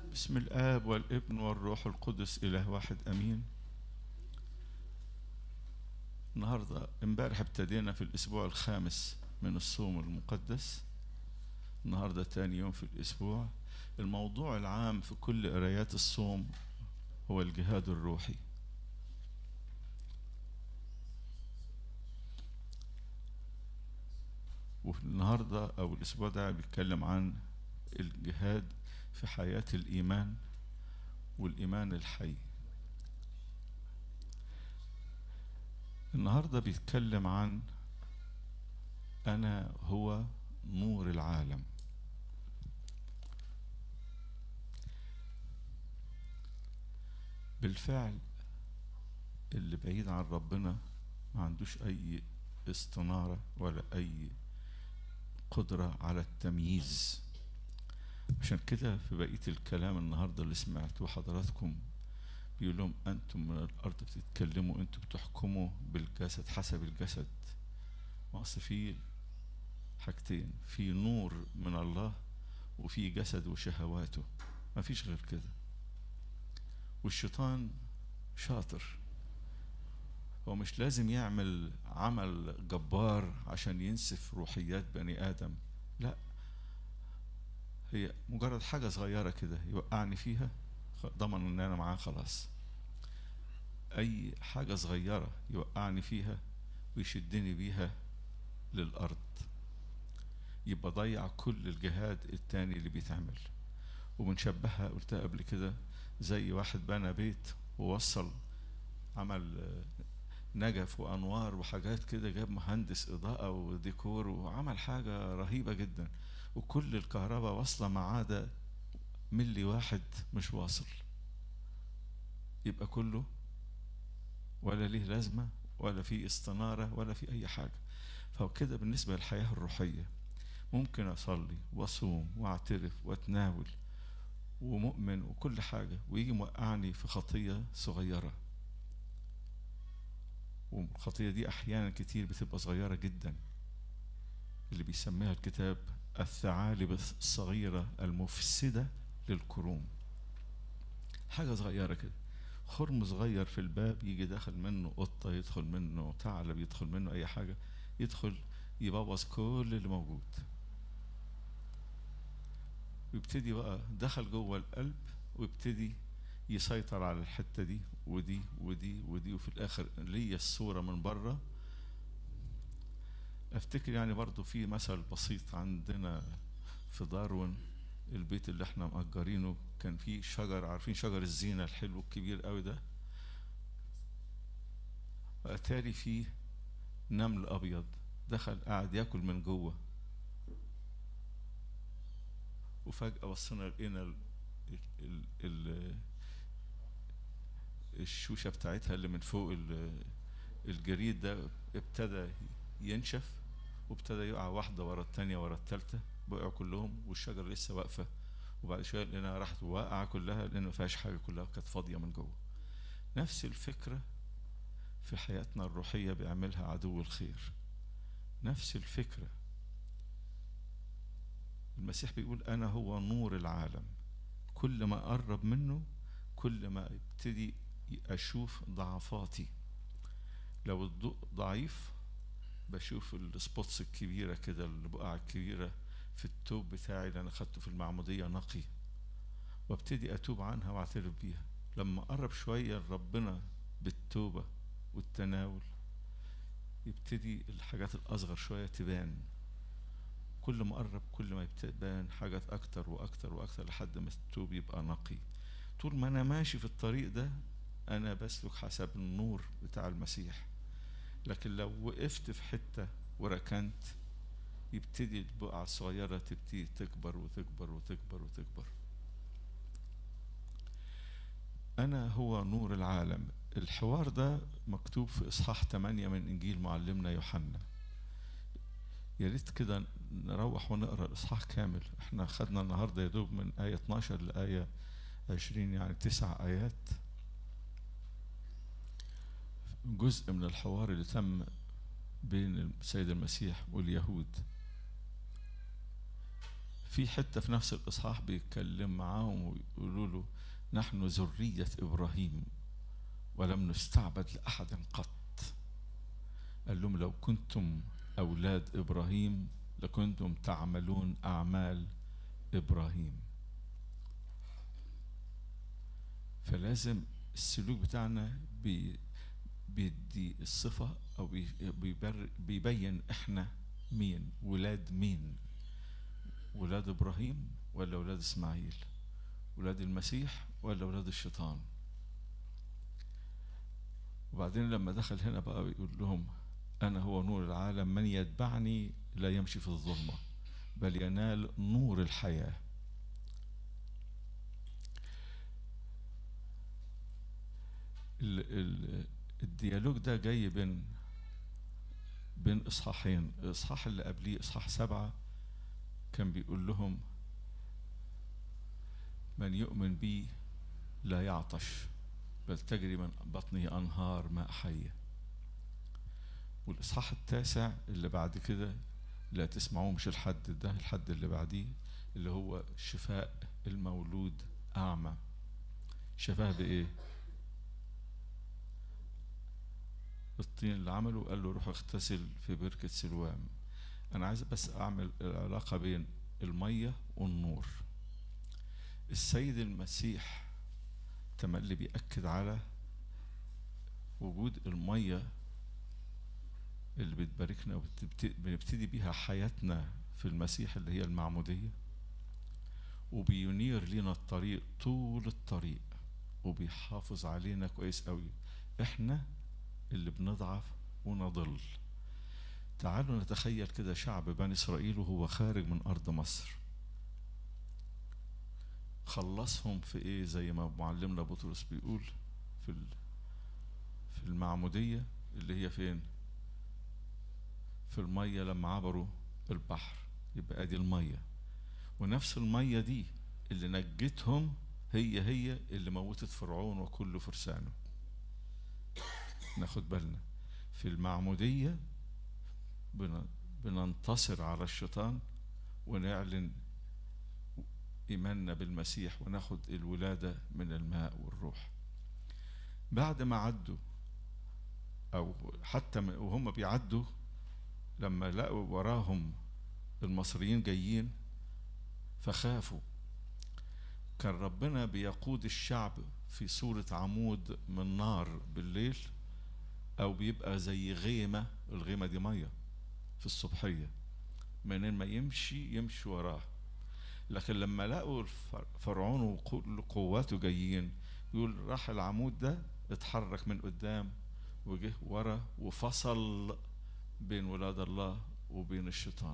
بسم الآب والابن والروح القدس إله واحد أمين النهاردة امبارح ابتدينا في الأسبوع الخامس من الصوم المقدس النهاردة تاني يوم في الأسبوع الموضوع العام في كل قرايات الصوم هو الجهاد الروحي والنهاردة أو الأسبوع ده بيتكلم عن الجهاد في حياة الإيمان والإيمان الحي النهاردة بيتكلم عن أنا هو نور العالم بالفعل اللي بعيد عن ربنا ما عندوش أي استنارة ولا أي قدرة على التمييز عشان كده في بقية الكلام النهاردة اللي سمعته حضراتكم بيقول لهم أنتم من الأرض بتتكلموا أنتم بتحكموا بالجسد حسب الجسد ما أصل في حاجتين في نور من الله وفي جسد وشهواته ما فيش غير كده والشيطان شاطر هو مش لازم يعمل عمل جبار عشان ينسف روحيات بني آدم لا هي مجرد حاجة صغيرة كده يوقعني فيها ضمن ان انا معاه خلاص اي حاجة صغيرة يوقعني فيها ويشدني بيها للارض يبقى ضيع كل الجهاد التاني اللي بيتعمل وبنشبهها قلتها قبل كده زي واحد بنى بيت ووصل عمل نجف وانوار وحاجات كده جاب مهندس اضاءه وديكور وعمل حاجه رهيبه جدا وكل الكهرباء واصله ما عدا ملي واحد مش واصل يبقى كله ولا ليه لازمه ولا في استناره ولا في اي حاجه فكده بالنسبه للحياه الروحيه ممكن اصلي واصوم واعترف واتناول ومؤمن وكل حاجه ويجي موقعني في خطيه صغيره والخطية دي أحيانا كتير بتبقى صغيرة جدا اللي بيسميها الكتاب الثعالب الصغيرة المفسدة للكروم حاجة صغيرة كده خرم صغير في الباب يجي داخل منه قطة يدخل منه ثعلب يدخل منه أي حاجة يدخل يبوظ كل اللي موجود ويبتدي بقى دخل جوه القلب ويبتدي يسيطر على الحتة دي ودي ودي ودي وفي الآخر ليا الصورة من بره أفتكر يعني برضو في مثل بسيط عندنا في داروين البيت اللي احنا مأجرينه كان فيه شجر عارفين شجر الزينة الحلو الكبير قوي ده أتاري فيه نمل أبيض دخل قاعد ياكل من جوه وفجأة بصينا لقينا ال ال ال الشوشه بتاعتها اللي من فوق الجريد ده ابتدى ينشف وابتدى يقع واحده ورا الثانيه ورا الثالثه وقعوا كلهم والشجره لسه واقفه وبعد شويه لقيناها راحت واقعه كلها لان ما فيهاش حاجه كلها كانت فاضيه من جوه نفس الفكره في حياتنا الروحيه بيعملها عدو الخير نفس الفكره المسيح بيقول انا هو نور العالم كل ما قرب منه كل ما ابتدي اشوف ضعفاتي لو الضوء ضعيف بشوف السبوتس الكبيره كده البقع الكبيره في التوب بتاعي اللي انا خدته في المعموديه نقي وابتدي اتوب عنها واعترف بيها لما اقرب شويه لربنا بالتوبه والتناول يبتدي الحاجات الاصغر شويه تبان كل ما اقرب كل ما تبان حاجات اكتر واكتر واكتر لحد ما التوب يبقى نقي طول ما انا ماشي في الطريق ده انا بسلك حسب النور بتاع المسيح لكن لو وقفت في حته وركنت يبتدي البقعة الصغيرة تبتدي تكبر وتكبر وتكبر وتكبر أنا هو نور العالم الحوار ده مكتوب في إصحاح 8 من إنجيل معلمنا يوحنا يا ريت كده نروح ونقرا الإصحاح كامل احنا خدنا النهارده يا دوب من آية 12 لآية عشرين يعني تسع آيات جزء من الحوار اللي تم بين السيد المسيح واليهود في حتة في نفس الإصحاح بيتكلم معاهم ويقولوا له نحن ذرية إبراهيم ولم نستعبد لأحد قط قال لهم لو كنتم أولاد إبراهيم لكنتم تعملون أعمال إبراهيم فلازم السلوك بتاعنا بي بيدي الصفة أو بيبر بيبين إحنا مين ولاد مين ولاد إبراهيم ولا ولاد إسماعيل ولاد المسيح ولا ولاد الشيطان وبعدين لما دخل هنا بقى بيقول لهم أنا هو نور العالم من يتبعني لا يمشي في الظلمة بل ينال نور الحياة ال ال الديالوج ده جاي بين بين اصحاحين الاصحاح اللي قبليه اصحاح سبعة كان بيقول لهم من يؤمن بي لا يعطش بل تجري من بطنه انهار ماء حيه والاصحاح التاسع اللي بعد كده لا تسمعوه مش الحد ده الحد اللي بعديه اللي هو شفاء المولود اعمى شفاه بايه الطين اللي عمله قال له روح اغتسل في بركة سلوام أنا عايز بس أعمل العلاقة بين المية والنور السيد المسيح تملي بيأكد على وجود المية اللي بتباركنا وبنبتدي بيها حياتنا في المسيح اللي هي المعمودية وبينير لنا الطريق طول الطريق وبيحافظ علينا كويس قوي احنا اللي بنضعف ونضل تعالوا نتخيل كده شعب بني إسرائيل وهو خارج من أرض مصر خلصهم في إيه زي ما معلمنا بطرس بيقول في في المعمودية اللي هي فين في المية لما عبروا البحر يبقى ادي المية ونفس المية دي اللي نجتهم هي هي اللي موتت فرعون وكل فرسانه ناخد بالنا في المعمودية بننتصر على الشيطان ونعلن إيماننا بالمسيح وناخد الولادة من الماء والروح بعد ما عدوا أو حتى وهم بيعدوا لما لقوا وراهم المصريين جايين فخافوا كان ربنا بيقود الشعب في صورة عمود من نار بالليل أو بيبقى زي غيمة الغيمة دي مية في الصبحية منين ما يمشي يمشي وراه لكن لما لقوا فرعون وكل قواته جايين يقول راح العمود ده اتحرك من قدام وجه ورا وفصل بين ولاد الله وبين الشيطان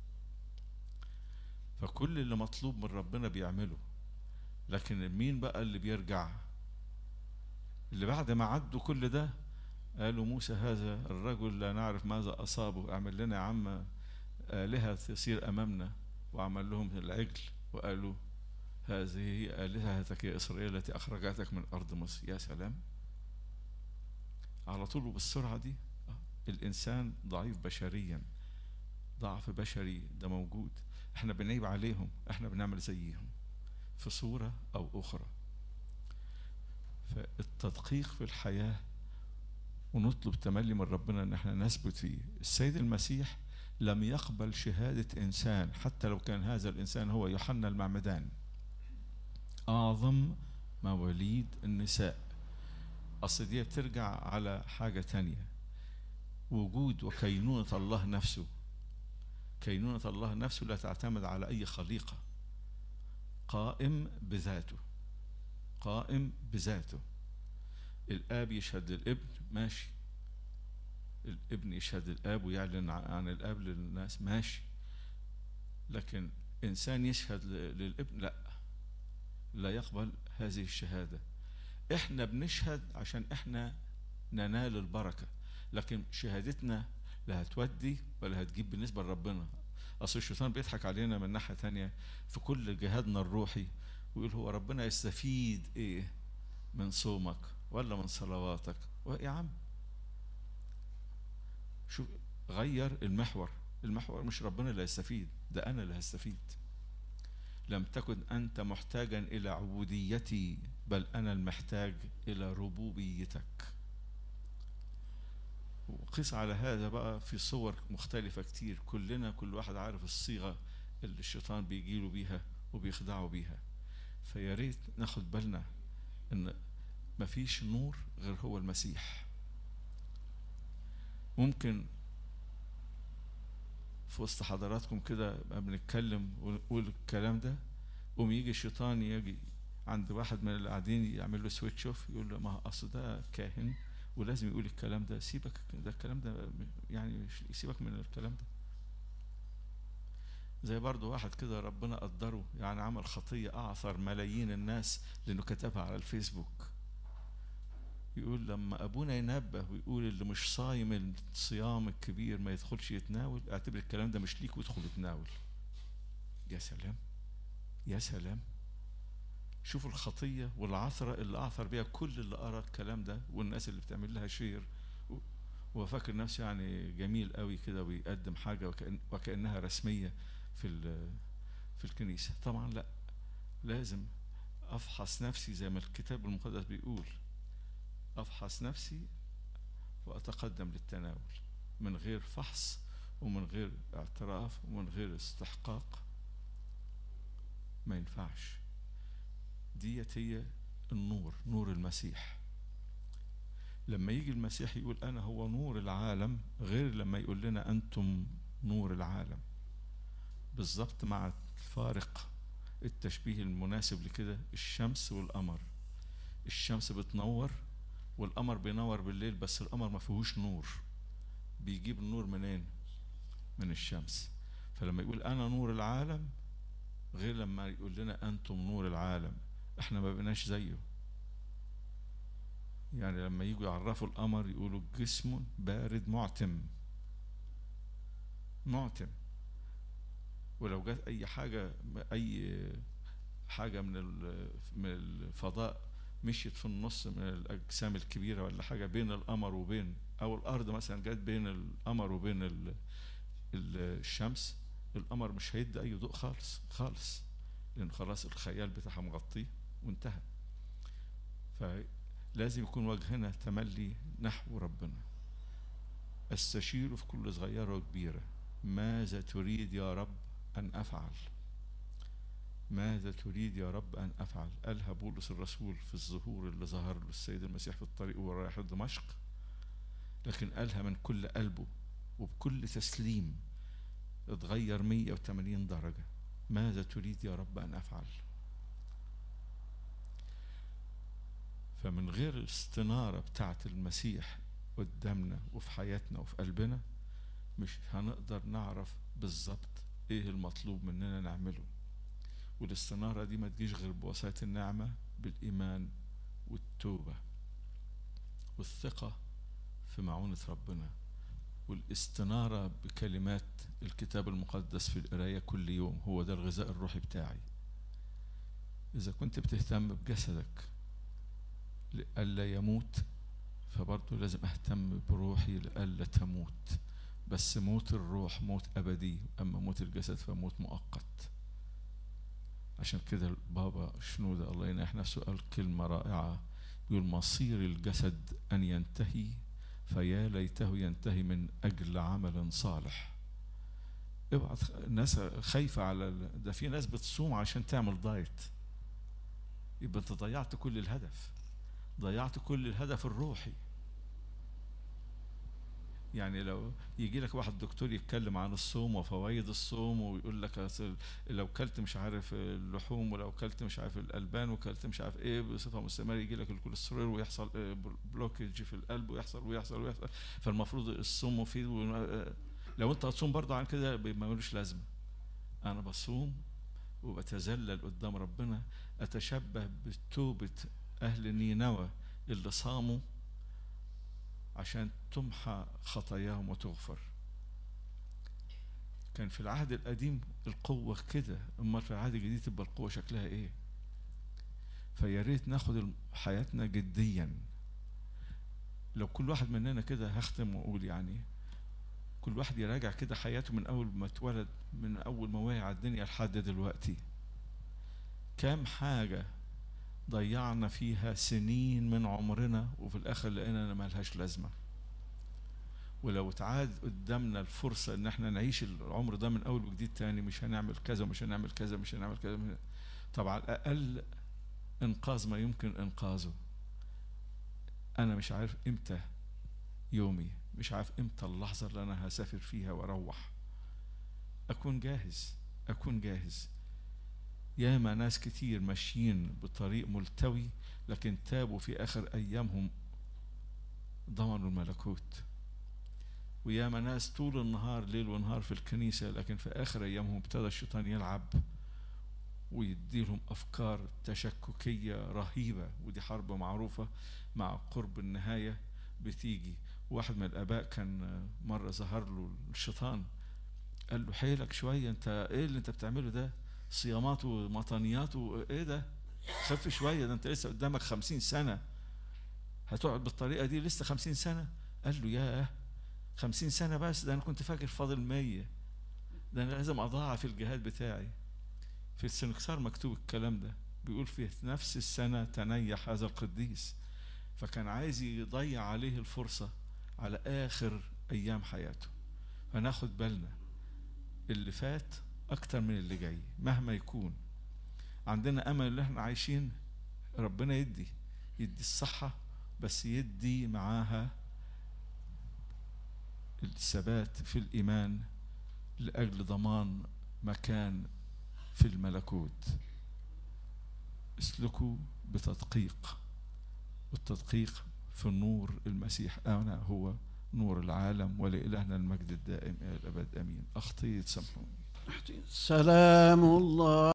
فكل اللي مطلوب من ربنا بيعمله لكن مين بقى اللي بيرجع اللي بعد ما عدوا كل ده قالوا موسى هذا الرجل لا نعرف ماذا أصابه اعمل لنا يا عم آلهة تصير أمامنا وعمل لهم العجل وقالوا هذه هي آلهتك يا إسرائيل التي أخرجتك من أرض مصر يا سلام على طول بالسرعة دي الإنسان ضعيف بشريا ضعف بشري ده موجود احنا بنعيب عليهم احنا بنعمل زيهم في صورة أو أخرى فالتدقيق في الحياة ونطلب تملي من ربنا ان احنا نثبت فيه السيد المسيح لم يقبل شهادة إنسان حتى لو كان هذا الإنسان هو يوحنا المعمدان أعظم مواليد النساء أصل دي بترجع على حاجة تانية وجود وكينونة الله نفسه كينونة الله نفسه لا تعتمد على أي خليقة قائم بذاته قائم بذاته الآب يشهد للابن ماشي الابن يشهد الآب ويعلن عن الآب للناس ماشي لكن إنسان يشهد للابن لا لا يقبل هذه الشهادة إحنا بنشهد عشان إحنا ننال البركة لكن شهادتنا لا هتودي ولا هتجيب بالنسبة لربنا أصل الشيطان بيضحك علينا من ناحية تانية في كل جهادنا الروحي ويقول هو ربنا يستفيد إيه من صومك ولا من صلواتك يا عم شوف غير المحور المحور مش ربنا اللي هيستفيد ده انا اللي هستفيد لم تكن أنت محتاجا إلى عبوديتي بل أنا المحتاج إلى ربوبيتك وقيس على هذا بقى في صور مختلفة كتير كلنا كل واحد عارف الصيغة اللي الشيطان بيجيله بيها وبيخدعه بيها فيا ريت ناخد بالنا ان مفيش نور غير هو المسيح ممكن في وسط حضراتكم كده بنتكلم ونقول الكلام ده قوم يجي الشيطان يجي عند واحد من اللي قاعدين يعمل له سويتش اوف يقول له ما اصل ده كاهن ولازم يقول الكلام ده سيبك ده الكلام ده يعني سيبك من الكلام ده زي برضو واحد كده ربنا قدره يعني عمل خطية أعثر ملايين الناس لأنه كتبها على الفيسبوك يقول لما أبونا ينبه ويقول اللي مش صايم الصيام الكبير ما يدخلش يتناول اعتبر الكلام ده مش ليك وادخل اتناول يا سلام يا سلام شوفوا الخطية والعثرة اللي أعثر بيها كل اللي قرأ الكلام ده والناس اللي بتعمل لها شير هو فاكر نفسه يعني جميل قوي كده ويقدم حاجة وكأن وكأنها رسمية في في الكنيسة طبعا لا لازم أفحص نفسي زي ما الكتاب المقدس بيقول أفحص نفسي وأتقدم للتناول من غير فحص ومن غير اعتراف ومن غير استحقاق ما ينفعش ديت هي النور نور المسيح لما يجي المسيح يقول أنا هو نور العالم غير لما يقول لنا أنتم نور العالم بالظبط مع الفارق التشبيه المناسب لكده الشمس والقمر الشمس بتنور والقمر بينور بالليل بس القمر ما فيهوش نور بيجيب النور منين من الشمس فلما يقول انا نور العالم غير لما يقول لنا انتم نور العالم احنا ما بقيناش زيه يعني لما يجوا يعرفوا القمر يقولوا جسم بارد معتم معتم ولو جت اي حاجه اي حاجه من من الفضاء مشيت في النص من الاجسام الكبيره ولا حاجه بين القمر وبين او الارض مثلا جت بين القمر وبين الشمس القمر مش هيدي اي ضوء خالص خالص لان خلاص الخيال بتاعها مغطيه وانتهى فلازم يكون وجهنا تملي نحو ربنا استشير في كل صغيرة وكبيرة ماذا تريد يا رب أن أفعل ماذا تريد يا رب أن أفعل قالها بولس الرسول في الظهور اللي ظهر له السيد المسيح في الطريق وهو رايح دمشق لكن قالها من كل قلبه وبكل تسليم اتغير 180 درجة ماذا تريد يا رب أن أفعل فمن غير الاستنارة بتاعت المسيح قدامنا وفي حياتنا وفي قلبنا مش هنقدر نعرف بالظبط ايه المطلوب مننا نعمله والاستنارة دي ما تجيش غير بوسائط النعمة بالإيمان والتوبة والثقة في معونة ربنا والاستنارة بكلمات الكتاب المقدس في القراية كل يوم هو ده الغذاء الروحي بتاعي إذا كنت بتهتم بجسدك لئلا يموت فبرضه لازم أهتم بروحي لئلا تموت بس موت الروح موت أبدي أما موت الجسد فموت مؤقت عشان كده البابا شنودة الله يناح نفسه قال كلمة رائعة بيقول مصير الجسد أن ينتهي فيا ليته ينتهي من أجل عمل صالح اوعى الناس خايفة على ده في ناس بتصوم عشان تعمل دايت يبقى انت ضيعت كل الهدف ضيعت كل الهدف الروحي يعني لو يجي لك واحد دكتور يتكلم عن الصوم وفوائد الصوم ويقول لك لو كلت مش عارف اللحوم ولو كلت مش عارف الالبان وكلت مش عارف ايه بصفه مستمره يجي لك الكوليسترول ويحصل بلوكج في القلب ويحصل ويحصل ويحصل فالمفروض الصوم مفيد لو انت هتصوم برضه عن كده ما ملوش لازمه انا بصوم وبتذلل قدام ربنا اتشبه بتوبه اهل نينوى اللي صاموا عشان تمحى خطاياهم وتغفر كان في العهد القديم القوة كده أما في العهد الجديد تبقى القوة شكلها إيه فيا ريت ناخد حياتنا جديا لو كل واحد مننا كده هختم واقول يعني كل واحد يراجع كده حياته من اول ما اتولد من اول ما وعي على الدنيا لحد دلوقتي كام حاجة ضيعنا فيها سنين من عمرنا وفي الآخر لقينا إن ملهاش لازمة ولو اتعاد قدامنا الفرصة إن احنا نعيش العمر ده من أول وجديد تاني مش هنعمل كذا ومش هنعمل كذا مش هنعمل كذا طب على الأقل إنقاذ ما يمكن إنقاذه أنا مش عارف إمتى يومي مش عارف إمتى اللحظة اللي أنا هسافر فيها وأروح أكون جاهز أكون جاهز ياما ناس كتير ماشيين بطريق ملتوي لكن تابوا في آخر أيامهم ضمنوا الملكوت وياما ناس طول النهار ليل ونهار في الكنيسة لكن في آخر أيامهم ابتدى الشيطان يلعب ويديلهم أفكار تشككية رهيبة ودي حرب معروفة مع قرب النهاية بتيجي واحد من الآباء كان مرة ظهر له الشيطان قال له حيلك شوية أنت إيه اللي أنت بتعمله ده صيامات ومطانيات وإيه ده خف شوية ده أنت لسه قدامك خمسين سنة هتقعد بالطريقة دي لسه خمسين سنة قال له ياه خمسين سنة بس ده أنا كنت فاكر فاضل مية ده أنا لازم أضاعف الجهاد بتاعي في السنكسار مكتوب الكلام ده بيقول في نفس السنة تنيح هذا القديس فكان عايز يضيع عليه الفرصة على آخر أيام حياته فناخد بالنا اللي فات أكتر من اللي جاي مهما يكون عندنا أمل اللي احنا عايشين ربنا يدي يدي الصحة بس يدي معاها الثبات في الإيمان لأجل ضمان مكان في الملكوت اسلكوا بتدقيق والتدقيق في النور المسيح أنا هو نور العالم ولإلهنا المجد الدائم إلى الأبد أمين أخطيت سامحوني سلام الله